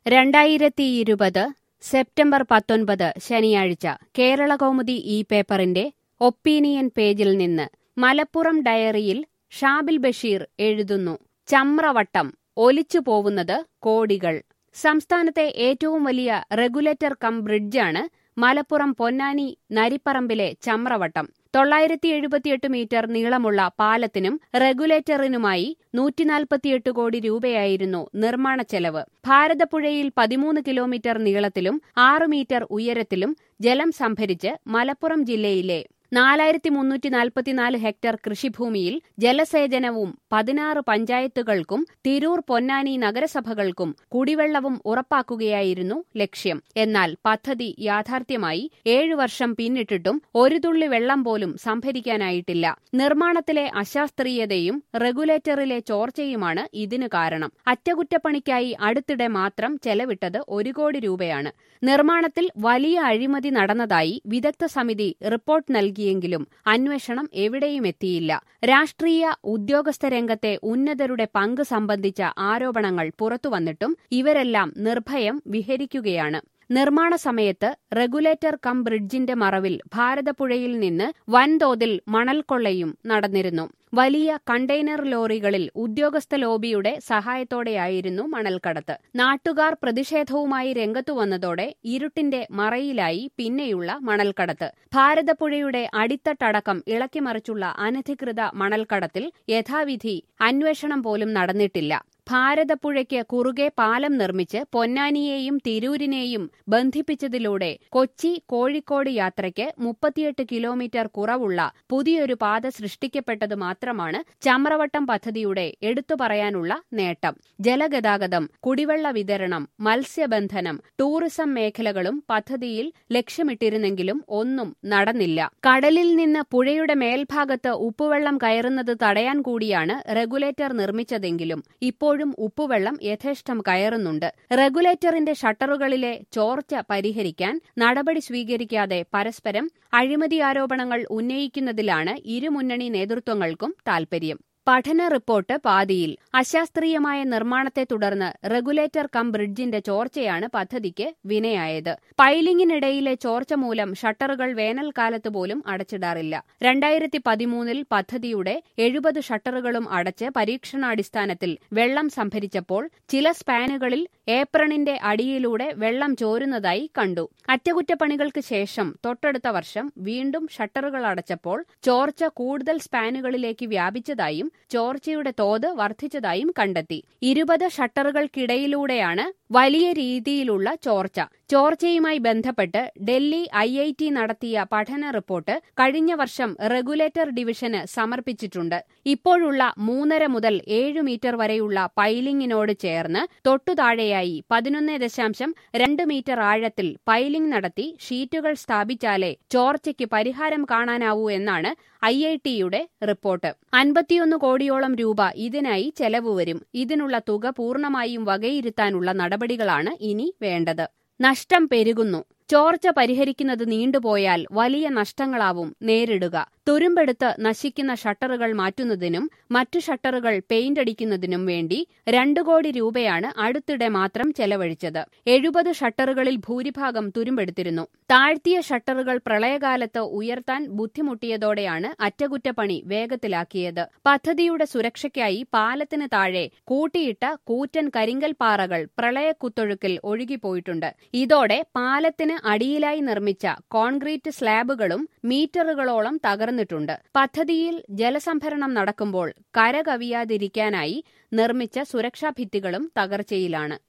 രണ്ടായിരത്തി ഇരുപത് സെപ്റ്റംബർ പത്തൊൻപത് ശനിയാഴ്ച കേരളകൗമുദി ഈ പേപ്പറിന്റെ ഒപ്പീനിയൻ പേജിൽ നിന്ന് മലപ്പുറം ഡയറിയിൽ ഷാബിൽ ബഷീർ എഴുതുന്നു ചമ്രവട്ടം ഒലിച്ചു പോവുന്നത് കോടികൾ സംസ്ഥാനത്തെ ഏറ്റവും വലിയ റെഗുലേറ്റർ കം ബ്രിഡ്ജാണ് മലപ്പുറം പൊന്നാനി നരിപ്പറമ്പിലെ ചമ്രവട്ടം തൊള്ളായിരത്തി എഴുപത്തിയെട്ട് മീറ്റർ നീളമുള്ള പാലത്തിനും റെഗുലേറ്ററിനുമായി നൂറ്റിനാൽപ്പത്തിയെട്ട് കോടി രൂപയായിരുന്നു നിർമ്മാണ ചെലവ് ഭാരതപ്പുഴയിൽ പതിമൂന്ന് കിലോമീറ്റർ നീളത്തിലും ആറ് മീറ്റർ ഉയരത്തിലും ജലം സംഭരിച്ച് മലപ്പുറം ജില്ലയിലെ നാലായിരത്തി മുന്നൂറ്റി നാൽപ്പത്തിനാല് ഹെക്ടർ കൃഷിഭൂമിയിൽ ജലസേചനവും പതിനാറ് പഞ്ചായത്തുകൾക്കും തിരൂർ പൊന്നാനി നഗരസഭകൾക്കും കുടിവെള്ളവും ഉറപ്പാക്കുകയായിരുന്നു ലക്ഷ്യം എന്നാൽ പദ്ധതി യാഥാർത്ഥ്യമായി ഏഴു വർഷം പിന്നിട്ടിട്ടും ഒരു തുള്ളി വെള്ളം പോലും സംഭരിക്കാനായിട്ടില്ല നിർമ്മാണത്തിലെ അശാസ്ത്രീയതയും റെഗുലേറ്ററിലെ ചോർച്ചയുമാണ് ഇതിനു കാരണം അറ്റകുറ്റപ്പണിക്കായി അടുത്തിടെ മാത്രം ചെലവിട്ടത് ഒരു കോടി രൂപയാണ് നിർമ്മാണത്തിൽ വലിയ അഴിമതി നടന്നതായി വിദഗ്ധ സമിതി റിപ്പോർട്ട് നൽകിയെങ്കിലും അന്വേഷണം എവിടെയും എത്തിയില്ല രാഷ്ട്രീയ ഉദ്യോഗസ്ഥ രംഗത്തെ ഉന്നതരുടെ പങ്ക് സംബന്ധിച്ച ആരോപണങ്ങൾ പുറത്തുവന്നിട്ടും ഇവരെല്ലാം നിർഭയം വിഹരിക്കുകയാണ് നിർമ്മാണ സമയത്ത് റെഗുലേറ്റർ കം ബ്രിഡ്ജിന്റെ മറവിൽ ഭാരതപ്പുഴയിൽ നിന്ന് വൻതോതിൽ മണൽക്കൊള്ളയും നടന്നിരുന്നു വലിയ കണ്ടെയ്നർ ലോറികളിൽ ഉദ്യോഗസ്ഥ ലോബിയുടെ സഹായത്തോടെയായിരുന്നു മണൽക്കടത്ത് നാട്ടുകാർ പ്രതിഷേധവുമായി രംഗത്തു വന്നതോടെ ഇരുട്ടിന്റെ മറയിലായി പിന്നെയുള്ള മണൽക്കടത്ത് ഭാരതപ്പുഴയുടെ അടിത്തട്ടടക്കം ഇളക്കിമറിച്ചുള്ള അനധികൃത മണൽക്കടത്തിൽ യഥാവിധി അന്വേഷണം പോലും നടന്നിട്ടില്ല ഭാരതപ്പുഴയ്ക്ക് കുറുകെ പാലം നിർമ്മിച്ച് പൊന്നാനിയെയും തിരൂരിനെയും ബന്ധിപ്പിച്ചതിലൂടെ കൊച്ചി കോഴിക്കോട് യാത്രയ്ക്ക് മുപ്പത്തിയെട്ട് കിലോമീറ്റർ കുറവുള്ള പുതിയൊരു പാത സൃഷ്ടിക്കപ്പെട്ടത് മാത്രമാണ് ചമ്രവട്ടം പദ്ധതിയുടെ എടുത്തു പറയാനുള്ള നേട്ടം ജലഗതാഗതം കുടിവെള്ള വിതരണം മത്സ്യബന്ധനം ടൂറിസം മേഖലകളും പദ്ധതിയിൽ ലക്ഷ്യമിട്ടിരുന്നെങ്കിലും ഒന്നും നടന്നില്ല കടലിൽ നിന്ന് പുഴയുടെ മേൽഭാഗത്ത് ഉപ്പുവെള്ളം കയറുന്നത് തടയാൻ കൂടിയാണ് റെഗുലേറ്റർ നിർമ്മിച്ചതെങ്കിലും ഇപ്പോഴും ഉപ്പുവെള്ളം യഥേഷ്ടം കയറുന്നുണ്ട് റെഗുലേറ്ററിന്റെ ഷട്ടറുകളിലെ ചോർച്ച പരിഹരിക്കാൻ നടപടി സ്വീകരിക്കാതെ പരസ്പരം അഴിമതി ആരോപണങ്ങൾ ഉന്നയിക്കുന്നതിലാണ് ഇരുമുന്നണി നേതൃത്വങ്ങൾക്കും താൽപര്യം പഠന റിപ്പോർട്ട് പാതിയിൽ അശാസ്ത്രീയമായ നിർമ്മാണത്തെ തുടർന്ന് റെഗുലേറ്റർ കം ബ്രിഡ്ജിന്റെ ചോർച്ചയാണ് പദ്ധതിക്ക് വിനയായത് പൈലിംഗിനിടയിലെ ചോർച്ച മൂലം ഷട്ടറുകൾ വേനൽക്കാലത്ത് പോലും അടച്ചിടാറില്ല രണ്ടായിരത്തി പതിമൂന്നിൽ പദ്ധതിയുടെ എഴുപത് ഷട്ടറുകളും അടച്ച് പരീക്ഷണാടിസ്ഥാനത്തിൽ വെള്ളം സംഭരിച്ചപ്പോൾ ചില സ്പാനുകളിൽ ഏപ്രണിന്റെ അടിയിലൂടെ വെള്ളം ചോരുന്നതായി കണ്ടു അറ്റകുറ്റപ്പണികൾക്ക് ശേഷം തൊട്ടടുത്ത വർഷം വീണ്ടും ഷട്ടറുകൾ അടച്ചപ്പോൾ ചോർച്ച കൂടുതൽ സ്പാനുകളിലേക്ക് വ്യാപിച്ചതായും ചോർച്ചയുടെ തോത് വർദ്ധിച്ചതായും കണ്ടെത്തി ഇരുപത് ഷട്ടറുകൾക്കിടയിലൂടെയാണ് വലിയ രീതിയിലുള്ള ചോർച്ച ചോർച്ചയുമായി ബന്ധപ്പെട്ട് ഡൽഹി ഐ ഐ ടി നടത്തിയ പഠന റിപ്പോർട്ട് കഴിഞ്ഞ വർഷം റെഗുലേറ്റർ ഡിവിഷന് സമർപ്പിച്ചിട്ടുണ്ട് ഇപ്പോഴുള്ള മൂന്നര മുതൽ ഏഴ് മീറ്റർ വരെയുള്ള പൈലിംഗിനോട് ചേർന്ന് തൊട്ടുതാഴെയായി പതിനൊന്ന് ദശാംശം രണ്ട് മീറ്റർ ആഴത്തിൽ പൈലിംഗ് നടത്തി ഷീറ്റുകൾ സ്ഥാപിച്ചാലേ ചോർച്ചയ്ക്ക് പരിഹാരം കാണാനാവൂ എന്നാണ് ഐ ഐ ടിയുടെ റിപ്പോർട്ട് അൻപത്തിയൊന്ന് കോടിയോളം രൂപ ഇതിനായി ചെലവ് വരും ഇതിനുള്ള തുക പൂർണ്ണമായും വകയിരുത്താനുള്ള നടപടികളാണ് ഇനി വേണ്ടത് നഷ്ടം പെരുകുന്നു ചോർച്ച പരിഹരിക്കുന്നത് നീണ്ടുപോയാൽ വലിയ നഷ്ടങ്ങളാവും നേരിടുക തുരുമ്പെടുത്ത് നശിക്കുന്ന ഷട്ടറുകൾ മാറ്റുന്നതിനും മറ്റു ഷട്ടറുകൾ പെയിന്റ് അടിക്കുന്നതിനും വേണ്ടി രണ്ടു കോടി രൂപയാണ് അടുത്തിടെ മാത്രം ചെലവഴിച്ചത് എഴുപത് ഷട്ടറുകളിൽ ഭൂരിഭാഗം തുരുമ്പെടുത്തിരുന്നു താഴ്ത്തിയ ഷട്ടറുകൾ പ്രളയകാലത്ത് ഉയർത്താൻ ബുദ്ധിമുട്ടിയതോടെയാണ് അറ്റകുറ്റപ്പണി വേഗത്തിലാക്കിയത് പദ്ധതിയുടെ സുരക്ഷയ്ക്കായി പാലത്തിന് താഴെ കൂട്ടിയിട്ട കൂറ്റൻ കരിങ്കൽ പാറകൾ പ്രളയക്കുത്തൊഴുക്കിൽ ഒഴുകിപ്പോയിട്ടുണ്ട് ഇതോടെ പാലത്തിന് അടിയിലായി നിർമ്മിച്ച കോൺക്രീറ്റ് സ്ലാബുകളും മീറ്ററുകളോളം തകർന്നിട്ടുണ്ട് പദ്ധതിയിൽ ജലസംഭരണം നടക്കുമ്പോൾ കര കവിയാതിരിക്കാനായി നിർമ്മിച്ച സുരക്ഷാ ഭിത്തികളും തകർച്ചയിലാണ്